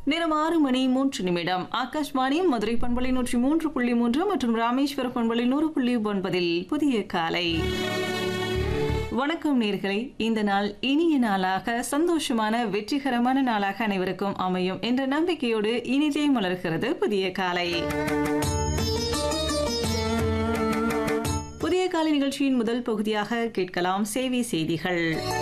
நேரம் ஆறு மணி மூன்று நிமிடம் ஆகாஷ்வாணி மதுரை பண்பலை நூற்றி மூன்று புள்ளி மூன்று மற்றும் ராமேஸ்வர பண்பலை நூறு புள்ளி ஒன்பதில் புதிய காலை வணக்கம் நேர்களே இந்த நாள் இனிய நாளாக சந்தோஷமான வெற்றிகரமான நாளாக அனைவருக்கும் அமையும் என்ற நம்பிக்கையோடு இனிதே மலர்கிறது புதிய காலை புதிய காலை நிகழ்ச்சியின் முதல் பகுதியாக கேட்கலாம் சேவை செய்திகள்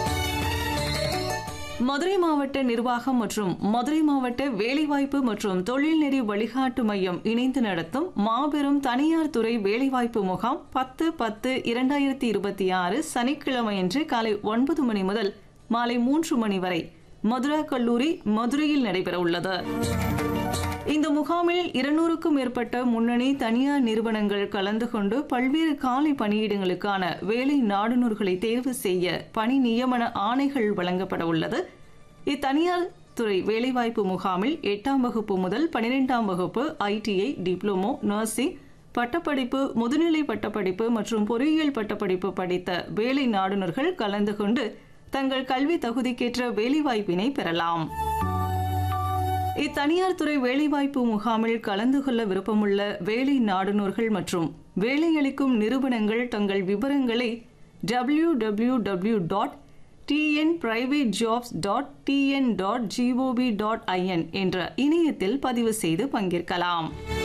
மதுரை மாவட்ட நிர்வாகம் மற்றும் மதுரை மாவட்ட வேலைவாய்ப்பு மற்றும் தொழில்நெறி வழிகாட்டு மையம் இணைந்து நடத்தும் மாபெரும் தனியார் துறை வேலைவாய்ப்பு முகாம் பத்து பத்து இரண்டாயிரத்தி இருபத்தி ஆறு சனிக்கிழமையன்று காலை ஒன்பது மணி முதல் மாலை மூன்று மணி வரை மதுரா கல்லூரி மதுரையில் நடைபெற உள்ளது இந்த முகாமில் இருநூறுக்கும் மேற்பட்ட முன்னணி தனியார் நிறுவனங்கள் கலந்து கொண்டு பல்வேறு காலி பணியிடங்களுக்கான வேலை நாடுநூர்களை தேர்வு செய்ய பணி நியமன ஆணைகள் வழங்கப்பட உள்ளது இத்தனியார் துறை வேலைவாய்ப்பு முகாமில் எட்டாம் வகுப்பு முதல் பனிரெண்டாம் வகுப்பு ஐடிஐ டிப்ளமோ நர்சிங் பட்டப்படிப்பு முதுநிலை பட்டப்படிப்பு மற்றும் பொறியியல் பட்டப்படிப்பு படித்த வேலை நாடுநர்கள் கலந்து கொண்டு தங்கள் கல்வி தகுதிக்கேற்ற வேலைவாய்ப்பினை பெறலாம் இத்தனியார் துறை வேலைவாய்ப்பு முகாமில் கலந்து கொள்ள விருப்பமுள்ள வேலை நாடுனோர்கள் மற்றும் வேலையளிக்கும் நிறுவனங்கள் தங்கள் விவரங்களை W W W dot TN private jobs dot TN dot GOV dot IN என்ற இணையத்தில் பதிவு செய்து பங்கேற்கலாம்